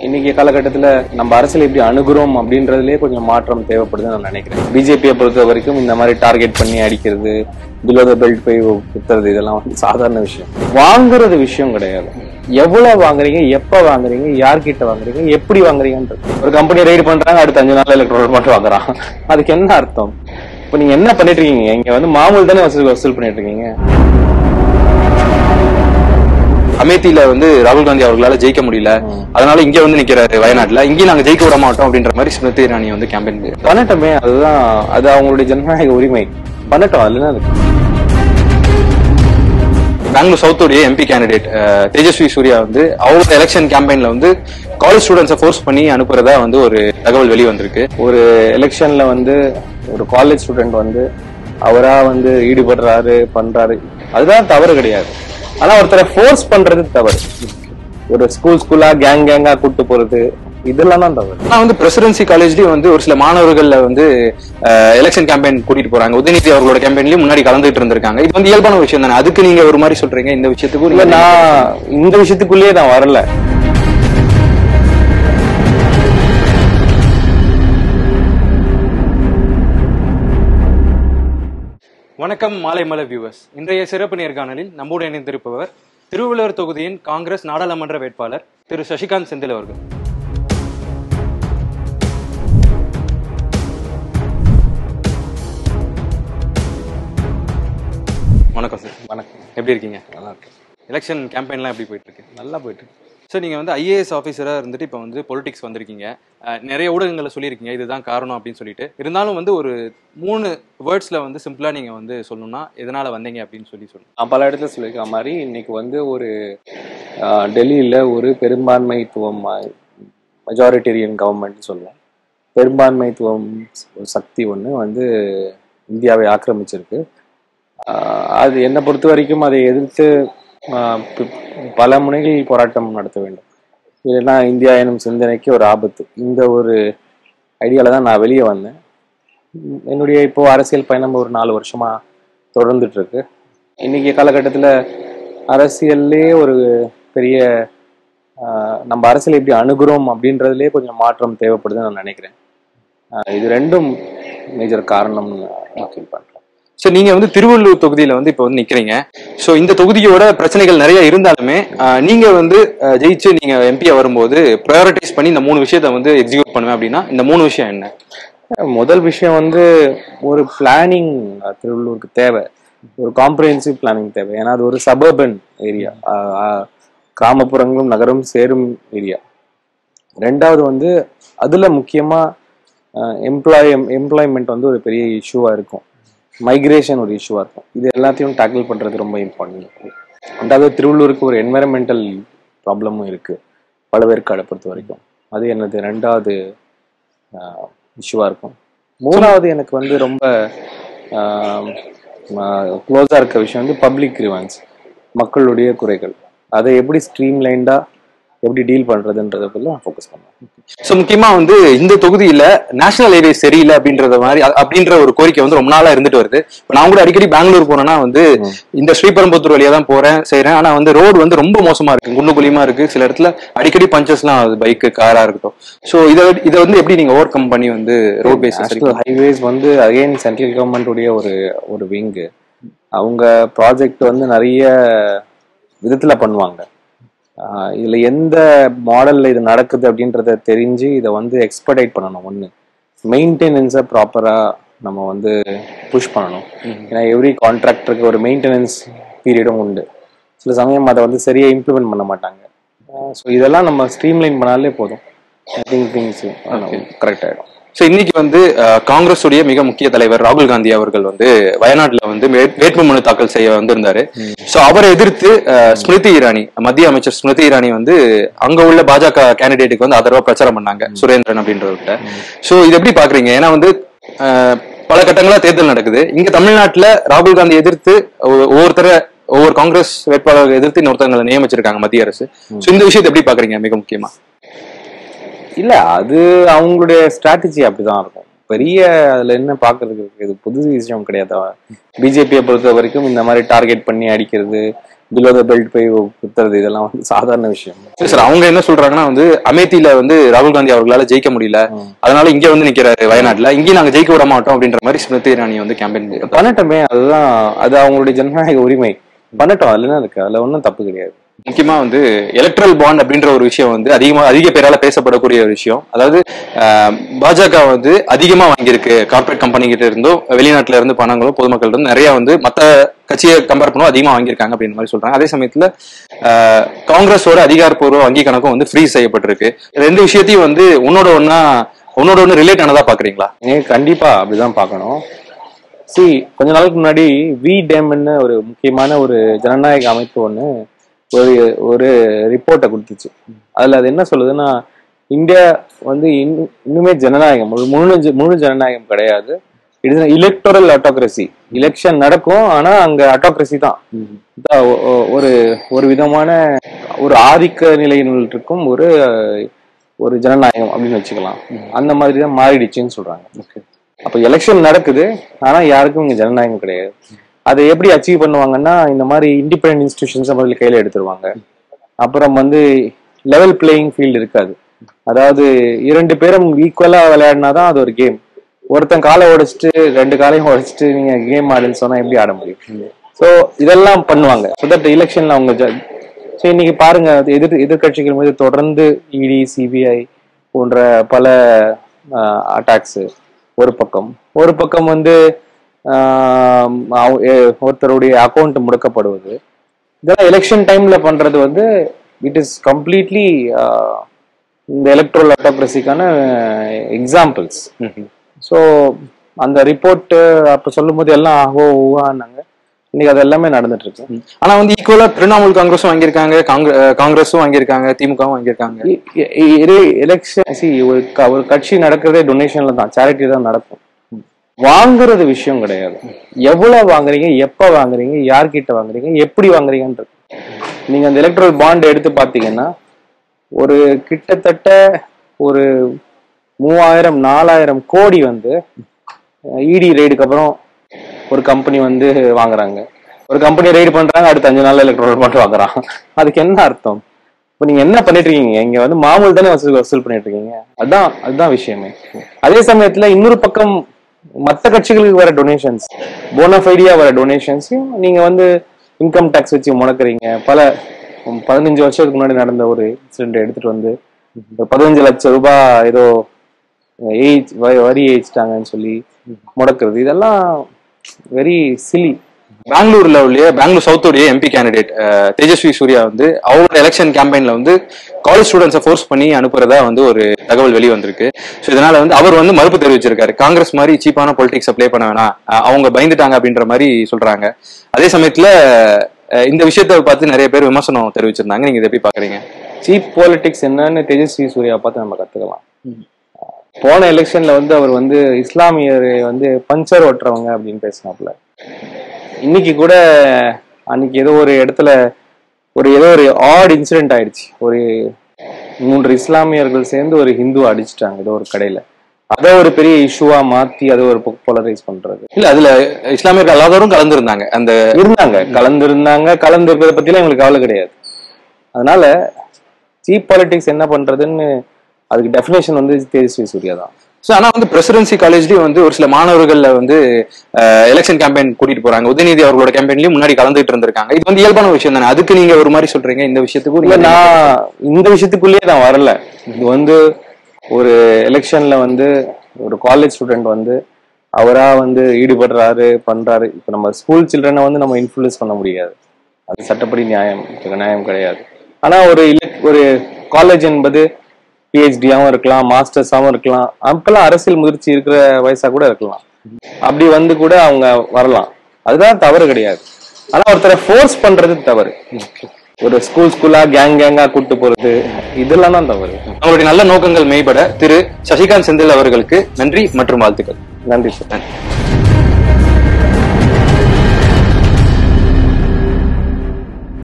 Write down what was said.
இன்னைக்கு காலகட்டத்தில் நம்ம அரசியல் எப்படி அணுகுறோம் அப்படின்றதுலயே கொஞ்சம் மாற்றம் தேவைப்படுதுன்னு நான் நினைக்கிறேன் பிஜேபியை பொறுத்த வரைக்கும் இந்த மாதிரி டார்கெட் பண்ணி அடிக்கிறது பிலோ த பெல்ட் போய் குத்துறது இதெல்லாம் வந்து சாதாரண விஷயம் வாங்குறது விஷயம் கிடையாது எவ்வளவு வாங்குறீங்க எப்ப வாங்குறீங்க யார்கிட்ட வாங்குறீங்க எப்படி வாங்குறீங்கன்றது ஒரு கம்பெனி ரைடு பண்றாங்க அடுத்த அஞ்சு நாள்ல எலக்ட்ரோல் மட்டும் வாங்குறான் அதுக்கு என்ன அர்த்தம் இப்போ நீங்க என்ன பண்ணிட்டு இருக்கீங்க இங்க வந்து மாமூல் தானே வசூல் வசூல் பண்ணிட்டு இருக்கீங்க அமேத்தியில வந்து ராகுல் காந்தி அவர்களால ஜெயிக்க முடியல அதனால இங்க வந்து நிக்கிறாரு வயநாட்டுல இங்கேயும் நாங்க ஜெயிக்க விட மாட்டோம் அப்படின்ற மாதிரி ஸ்மிருதி இரானி வந்து கேம்பெயின் பண்ணட்டமே அதுதான் அது அவங்களுடைய ஜனநாயக உரிமை பண்ணட்டும் அதுல என்ன இருக்கு பெங்களூர் சவுத்துடைய எம்பி கேண்டிடேட் தேஜஸ்வி சூர்யா வந்து அவரோட எலெக்ஷன் கேம்பெயின்ல வந்து காலேஜ் ஸ்டூடெண்ட்ஸை ஃபோர்ஸ் பண்ணி அனுப்புறதா வந்து ஒரு தகவல் வெளி வந்திருக்கு ஒரு எலெக்ஷன்ல வந்து ஒரு காலேஜ் ஸ்டூடெண்ட் வந்து அவரா வந்து ஈடுபடுறாரு பண்றாரு அதுதான் தவறு கிடையாது ஆனா ஒருத்தரை ஃபோர்ஸ் பண்றது தவறு ஒரு ஸ்கூல் ஸ்கூலா கேங் கேங்கா கூட்டு போறது இதெல்லாம் தான் தவறு ஆனா வந்து பிரசிடென்சி காலேஜ்லயும் வந்து ஒரு சில மாணவர்கள்ல வந்து எலெக்ஷன் கேம்பெயின் கூட்டிட்டு போறாங்க உதயநிதி அவர்களோட கேம்பெயின்லயும் முன்னாடி கலந்துட்டு இருந்திருக்காங்க இது வந்து இயல்பான விஷயம் தானே அதுக்கு நீங்க ஒரு மாதிரி சொல்றீங்க இந்த விஷயத்துக்கு இல்ல நீங்க- நான் இந்த விஷயத்துக்குள்ளேயே நான் வரல வணக்கம் மாலை மலை வியூவர்ஸ் இன்றைய சிறப்பு நேர்காணலில் நம்மோடு இணைந்திருப்பவர் திருவள்ளுவர் தொகுதியின் காங்கிரஸ் நாடாளுமன்ற வேட்பாளர் திரு சசிகாந்த் செந்தில் அவர்கள் வணக்கம் சார் வணக்கம் எப்படி இருக்கீங்க நல்லா இருக்கு எலெக்ஷன் கேம்பெயின்லாம் எப்படி போயிட்டு இருக்கு நல்லா போயிட்டு இருக்கு. சார் நீங்க வந்து ஐஏஎஸ் ஆஃபீஸரா இருந்துட்டு இப்போ வந்து பொலிட்டிக்ஸ் வந்திருக்கீங்க அஹ், நிறைய ஊடகங்களை சொல்லியிருக்கீங்க இதுதான் காரணம் அப்படின்னு சொல்லிட்டு இருந்தாலும் வந்து ஒரு மூணு வேர்ட்ஸ்ல வந்து சிம்பிளா நீங்க வந்து சொல்லணும்னா எதனால வந்தீங்க அப்படின்னு சொல்லி சொல்லணும் நான் பல இடத்துல சொல்லியிருக்க மாதிரி இன்னைக்கு வந்து ஒரு ஆஹ், டெல்லியில ஒரு பெரும்பான்மைத்துவம் மெஜாரிட்டேரியன் கவர்மெண்ட் சொல்லுவோம் பெரும்பான்மைத்துவம் ஒரு சக்தி ஒன்று வந்து இந்தியாவை ஆக்கிரமிச்சிருக்கு ஆஹ், அது என்னை பொறுத்த வரைக்கும் அதை எதிர்த்து ஆஹ், ப- பல முனைகளில் போராட்டம் நடத்த வேண்டும் இல்லைன்னா இந்தியா எனும் சிந்தனைக்கு ஒரு ஆபத்து இந்த ஒரு ஐடியால தான் நான் வெளியே வந்தேன் உம், என்னுடைய இப்போ அரசியல் பயணம் ஒரு நாலு வருஷமா தொடர்ந்துட்டு இருக்கு இன்னைக்கு காலகட்டத்தில் அரசியல்லே ஒரு பெரிய ஆஹ், நம்ம அரசியல் எப்படி அணுகுறோம் அப்படின்றதுலே கொஞ்சம் மாற்றம் தேவைப்படுதுன்னு நான் நினைக்கிறேன் ஆஹ், இது ரெண்டும் மேஜர் காரணம்னு நான் ஃபீல் பண்றேன் சார் நீங்க வந்து திருவள்ளூர் தொகுதியில வந்து இப்போ வந்து நிக்கிறீங்க ஸோ இந்த தொகுதியோட பிரச்சனைகள் நிறைய இருந்தாலுமே அஹ், நீங்க வந்து அஹ், ஜெயிச்சு நீங்க எம்பியா வரும்போது ப்ரையாரிட்டைஸ் பண்ணி இந்த மூணு விஷயத்த வந்து எக்ஸிக்யூட் பண்ணுவேன் அப்படின்னா இந்த மூணு விஷயம் என்ன முதல் விஷயம் வந்து ஒரு பிளானிங் திருவள்ளூருக்கு தேவை ஒரு காம்ப்ரிஹென்சிவ் பிளானிங் தேவை ஏன்னா அது ஒரு சபர்பன் ஏரியா கிராமப்புறங்களும் நகரம் சேரும் ஏரியா ரெண்டாவது வந்து அதுல முக்கியமா எம்ப்ளாய் எம்ப்ளாய்மெண்ட் வந்து ஒரு பெரிய இஷ்யூவா இருக்கும் மைக்ரேஷன் ஒரு இஷ்யூவா இருக்கும் இது எல்லாத்தையும் டேக்கிள் பண்றது ரொம்ப இம்பார்ட்டன்ட் ரெண்டாவது திருவள்ளூருக்கு ஒரு என்வைரன்மெண்டல் ப்ராப்ளமும் இருக்கு பழவேற்காடை பொறுத்த வரைக்கும் அது என்னது ரெண்டாவது இஷ்யூவாக இருக்கும் மூணாவது எனக்கு வந்து ரொம்ப க்ளோஸாக இருக்க விஷயம் வந்து பப்ளிக் ரிவன்ஸ் மக்களுடைய குறைகள் அதை எப்படி ஸ்ட்ரீம்லைண்டாக எப்படி டீல் பண்ணுறதுன்றதுக்குள்ள நான் ஃபோக்கஸ் பண்ணுவேன் ஸோ முக்கியமா வந்து இந்த தொகுதியில நேஷனல் ஹைவே சரியில்லை அப்படின்றத மாதிரி அ- அப்படின்ற ஒரு கோரிக்கை வந்து ரொம்ப நாளா இருந்துட்டு வருது இப்போ நான் கூட அடிக்கடி பெங்களூர் போனேன்னா வந்து இந்த ஸ்ரீபெரும்புத்தூர் வழியா தான் போறேன் செய்றேன் ஆனா வந்து ரோடு வந்து ரொம்ப மோசமா இருக்கு குண்டு குழியுமா இருக்கு சில இடத்துல அடிக்கடி பஞ்சஸ்லாம் ஆகுது பைக்கு காரா இருக்கட்டும் ஸோ இதை இதை வந்து எப்படி நீங்க ஓவர் கம் பண்ணி வந்து ரோட் பேஸ் நேஷனல் ஹைவேஸ் வந்து அகைன் சென்ட்ரல் கவர்மெண்ட்டுடைய ஒரு ஒரு விங்கு அவங்க ப்ராஜெக்ட் வந்து நிறைய விதத்துல பண்ணுவாங்க ஆஹ் இதுல எந்த மாடல்ல இது நடக்குது அப்படின்றத தெரிஞ்சு இதை வந்து எக்ஸ்பர்டைட் பண்ணணும் ஒண்ணு மெயின்டெனன்ஸை ப்ராப்பரா நம்ம வந்து புஷ் பண்ணணும் ஏன்னா எவ்ரி கான்ட்ராக்டருக்கு ஒரு மெயின்டெனன்ஸ் பீரியடும் உண்டு சில சமயம் அதை வந்து சரியா இம்ப்ளிமெண்ட் பண்ண மாட்டாங்க ஸோ இதெல்லாம் நம்ம ஸ்ட்ரீம்லைன் பண்ணாலே போதும் ஐ திங்க் திங்ஸ் கரெக்ட் ஆயிடும் ஸோ இன்னைக்கு வந்து அஹ், காங்கிரஸ் உடைய மிக முக்கிய தலைவர் ராகுல் காந்தி அவர்கள் வந்து வயநாட்டுல வந்து வே- வேட்புமனு தாக்கல் செய்ய வந்திருந்தாரு ஸோ அவரை எதிர்த்து அஹ், ஸ்மிருதி இரானி மத்திய அமைச்சர் ஸ்மிருதி இரானி வந்து அங்க உள்ள பாஜக கேண்டிடேட்டுக்கு வந்து ஆதரவா பிரச்சாரம் பண்ணாங்க சுரேந்திரன் அப்படின்றவர்கிட்ட ஸோ இது எப்படி பாக்குறீங்க ஏன்னா வந்து அஹ், பல கட்டங்களா தேர்தல் நடக்குது இங்க தமிழ்நாட்டுல ராகுல் காந்தி எதிர்த்து ஒ- ஒவ்வொருத்தரை ஒவ்வொரு காங்கிரஸ் வேட்பாளர்களை எதிர்த்து இன்னொருத்தவங்களை நியமிச்சிருக்காங்க மத்திய அரசு ஸோ இந்த விஷயத்தை எப்படி பாக்குறீங்க மிக முக்கியமா இல்ல அது அவங்களுடைய ஸ்ட்ராட்டஜி அப்படிதான் இருக்கும் பெரிய அதுல என்ன பாக்குறதுக்கு இருக்கு இது புது விஷயம் கிடையாது பிஜேபியை பொறுத்த வரைக்கும் இந்த மாதிரி டார்கெட் பண்ணி அடிக்கிறது பிலோ த பெல்ட் போய் குத்துறது இதெல்லாம் வந்து சாதாரண விஷயம் இல்ல சார் அவங்க என்ன சொல்றாங்கன்னா வந்து அமேத்தியில வந்து ராகுல் காந்தி அவர்களால ஜெயிக்க முடியல அதனால இங்க வந்து நிக்கிறாரு வயநாட்டுல இங்கேயும் நாங்க ஜெயிக்க விட மாட்டோம் அப்படின்ற மாதிரி ஸ்மிருதி இரானி வந்து கேம்பெயின் பண்ணட்டமே அதுதான் அது அவங்களுடைய ஜனநாயக உரிமை பண்ணட்டும் அதுல என்ன இருக்கு அதுல ஒன்றும் தப்பு கிடையாது முக்கியமா வந்து எலக்ட்ரல் பாண்ட் அப்படின்ற ஒரு விஷயம் வந்து அதிகமா அதிக பேரால பேசப்படக்கூடிய ஒரு விஷயம் அதாவது ஆஹ், பாஜக வந்து அதிகமா வாங்கியிருக்கு கார்ப்பரேட் கம்பெனி கிட்ட இருந்தும் வெளிநாட்டுல இருந்து பணங்களும் பொதுமக்கள் இருந்து நிறைய வந்து மத்த கட்சியை கம்பேர் பண்ணும் அதிகமா வாங்கியிருக்காங்க அப்படின்ற மாதிரி சொல்றாங்க அதே சமயத்துல ஆஹ், காங்கிரஸோட அதிகாரப்பூர்வ வங்கி கணக்கும் வந்து ஃப்ரீ செய்யப்பட்டிருக்கு ரெண்டு விஷயத்தையும் வந்து உன்னோட ஒன்னா உன்னோட ஒண்ணு ரிலேட் ஆனதா பாக்குறீங்களா நீங்க கண்டிப்பா அப்படிதான் பார்க்கணும் சி கொஞ்ச நாளுக்கு முன்னாடி வி டேம்னு ஒரு முக்கியமான ஒரு ஜனநாயக அமைப்பு ஒன்று ஒரு ஒரு ரிப்போர்ட்டை கொடுத்துச்சு அதுல அது என்ன சொல்லுதுன்னா இந்தியா வந்து இன்னும் இன்னுமே ஜனநாயகம் ஒரு முழு ஜ- முழு ஜனநாயகம் கிடையாது இது எலக்டோரல் ஆட்டோக்ரஸி எலெக்ஷன் நடக்கும் ஆனா அங்க ஆட்டோக்ரஸி தான் இதான் ஒ- ஒ- ஒரு ஒரு விதமான ஒரு ஆதிக்க நிலையில் இருக்கும் ஒரு ஒரு ஜனநாயகம் அப்படின்னு வச்சுக்கலாம் அந்த மாதிரி தான் மாறிடுச்சுன்னு சொல்றாங்க அப்ப எலெக்ஷன் நடக்குது ஆனா யாருக்கும் இங்க ஜனநாயகம் கிடையாது அதை எப்படி அச்சீவ் பண்ணுவாங்கன்னா இந்த மாதிரி இண்டிபெண்டன்ட் இன்ஸ்டிடியூஷன்ஸ் முதல்ல கையில எடுத்துருவாங்க அப்புறம் வந்து லெவல் பிளேயிங் ஃபீல்டு இருக்காது அதாவது இரண்டு பேரும் ஈக்குவலா விளையாடினாதான் அது ஒரு கேம் ஒருத்தன் காலை உடைச்சிட்டு ரெண்டு காலையும் உடைச்சிட்டு நீங்க கேம் ஆடுன்னு சொன்னா எப்படி ஆட முடியும் சோ இதெல்லாம் பண்ணுவாங்க ஸோ தட் எலெக்ஷன்ல அவங்க ஜ- ஸோ இன்னைக்கு பாருங்க அது எதிர் எதிர்கட்சிகள் மீது தொடர்ந்து இடி சிபிஐ போன்ற பல அட்டாக்ஸ் ஒரு பக்கம் ஒரு பக்கம் வந்து ஆஹ், அவ- எ- ஒருத்தருடைய அக்கௌண்ட் முடக்கப்படுவது இதெல்லாம் எலெக்ஷன் டைம்ல பண்றது வந்து இட் இஸ் கம்ப்ளீட்லி இந்த எலக்ட்ரல் ஆட்டோக்ரஸிக்கான எக்ஸாம்பிள்ஸ் ஸோ அந்த ரிப்போர்ட் அப்ப சொல்லும் போது எல்லாம் ஆகோ ஊஹான்னாங்க இன்னைக்கு அது எல்லாமே நடந்துட்டு இருக்கு ஆனா வந்து ஈக்குவலா திரிணாமுல் காங்கிரஸும் வாங்கியிருக்காங்க காங்கிர- அஹ் காங்கிரஸும் வாங்கியிருக்காங்க திமுகவும் வாங்கியிருக்காங்க எலெக்ஷன் சி ஒரு க- ஒரு கட்சி நடக்கிறதே டொனேஷன்ல தான் சேரிட்டி தான் நடக்கும் வாங்குறது விஷயம் கிடையாது எவ்வளவு வாங்குறீங்க எப்ப வாங்குறீங்க யார்கிட்ட வாங்குறீங்க எப்படி வாங்குறீங்கன்றது நீங்க அந்த எலக்ட்ரல் பாண்ட் எடுத்து பாத்தீங்கன்னா ஒரு கிட்டத்தட்ட ஒரு மூவாயிரம் நாலாயிரம் கோடி வந்து இடி ரெய்டுக்கு அப்புறம் ஒரு கம்பெனி வந்து வாங்குறாங்க ஒரு கம்பெனி ரெய்டு பண்றாங்க அடுத்த அஞ்சு நாள்ல எலக்ட்ரல் பாண்ட் வாங்குறான் அதுக்கு என்ன அர்த்தம் இப்போ நீங்க என்ன பண்ணிட்டு இருக்கீங்க இங்க வந்து மாமூல் தானே வசூல் வசூல் பண்ணிட்டு இருக்கீங்க அதான் அதுதான் விஷயமே அதே சமயத்துல இன்னொரு பக்கம் மத்த கட்சிகளுக்கு வர டொனேஷன்ஸ் போனஃபைடியா வர டொனேஷன்ஸையும் நீங்க வந்து இன்கம் டேக்ஸ் வச்சு முடக்குறீங்க பல உம், பதினஞ்சு வருஷத்துக்கு முன்னாடி நடந்த ஒரு இன்சிடென்ட் எடுத்துட்டு வந்து ஒரு பதினஞ்சு லட்சம் ரூபாய் ஏதோ ஏஜ் வரி ஏச்சிட்டாங்கன்னு சொல்லி முடக்குறது இதெல்லாம் வெரி சிலி பெங்களூர்ல உள்ள பெங்களூர் சவுத்தோடைய எம்பி கேண்டிடேட் தேஜஸ்வி சூர்யா வந்து அவரோட எலெக்ஷன் கேம்பெயின்ல வந்து காலேஜ் ஸ்டூடெண்ட்ஸை ஃபோர்ஸ் பண்ணி அனுப்புறதா வந்து ஒரு தகவல் வெளி வந்திருக்கு ஸோ இதனால வந்து அவர் வந்து மறுப்பு தெரிவிச்சிருக்காரு காங்கிரஸ் மாதிரி சீப்பான பொலிட்டிக்ஸ் ப்ளே பண்ண வேணாம் அஹ் அவங்க பயந்துட்டாங்க அப்படின்ற மாதிரி சொல்றாங்க அதே சமயத்துல அஹ் இந்த விஷயத்தை பார்த்து நிறைய பேர் விமர்சனம் தெரிவிச்சிருந்தாங்க நீங்க இதை எப்படி பாக்குறீங்க சீப் பாலிடிக்ஸ் என்னன்னு தேஜஸ்வி சூர்யா பார்த்து நம்ம கத்துக்கலாம் போன எலெக்ஷன்ல வந்து அவர் வந்து இஸ்லாமியரை வந்து பஞ்சர் ஓட்டுறவங்க அப்படின்னு பேசினாப்புல இன்னைக்கு கூட அன்னைக்கு ஏதோ ஒரு இடத்துல ஒரு ஏதோ ஒரு ஆட் இன்சிடென்ட் ஆயிடுச்சு ஒரு மூன்று இஸ்லாமியர்கள் சேர்ந்து ஒரு ஹிந்து அடிச்சிட்டாங்க ஏதோ ஒரு கடையில அதை ஒரு பெரிய இஷ்யூவா மாத்தி அதை ஒரு போலரைஸ் பண்றது இல்ல அதுல இஸ்லாமியர்கள் அல்லாதவரும் கலந்துருந்தாங்க அந்த இருந்தாங்க கலந்துருந்தாங்க கலந்து இருக்கிறத பத்திலாம் எங்களுக்கு கவலை கிடையாது அதனால சீப் பாலிடிக்ஸ் என்ன பண்றதுன்னு அதுக்கு டெஃபினேஷன் வந்து தேஜஸ்வி சூர்யா தான் ஸோ ஆனா வந்து பிரசிடென்சி காலேஜ்லயும் வந்து ஒரு சில மாணவர்கள்ல வந்து எலெக்ஷன் கேம்பெயின் கூட்டிட்டு போறாங்க உதயநிதி அவர்களோட கேம்பெயின்லயும் முன்னாடி கலந்துட்டு இருந்திருக்காங்க இது வந்து இயல்பான விஷயம் தானே அதுக்கு நீங்க ஒரு மாதிரி சொல்றீங்க இந்த விஷயத்துக்கு இல்ல நீங்க- நான் இந்த விஷயத்துக்குள்ளேயே நான் வரல இது வந்து ஒரு எலெக்ஷன்ல வந்து ஒரு காலேஜ் ஸ்டூடெண்ட் வந்து அவரா வந்து ஈடுபடுறாரு பண்றாரு இப்ப நம்ம ஸ்கூல் சில்ட்ரனை வந்து நம்ம இன்ஃபுளுஸ் பண்ண முடியாது அது சட்டப்படி நியாயம் நியாயம் கிடையாது ஆனா ஒரு elec- ஒரு காலேஜ் என்பது பிஹெச்டியாவும் இருக்கலாம் மாஸ்டர்ஸாவும் இருக்கலாம் அப்பெல்லாம் அரசியல் முதிர்ச்சி இருக்கிற வயசா கூட இருக்கலாம் அப்படி வந்து கூட அவங்க வரலாம் அதுதான் தவறு கிடையாது ஆனா ஒருத்தரை ஃபோர்ஸ் பண்றது தவறு ஒரு ஸ்கூல் ஸ்கூலா கேங் கேங்கா கூட்டு போறது இதெல்லாம் தான் தவறு அவங்களுடைய நல்ல நோக்கங்கள் மேம்பட திரு சசிகாந்த் செந்தில் அவர்களுக்கு நன்றி மற்றும் வாழ்த்துக்கள் நன்றி சார் நன்றி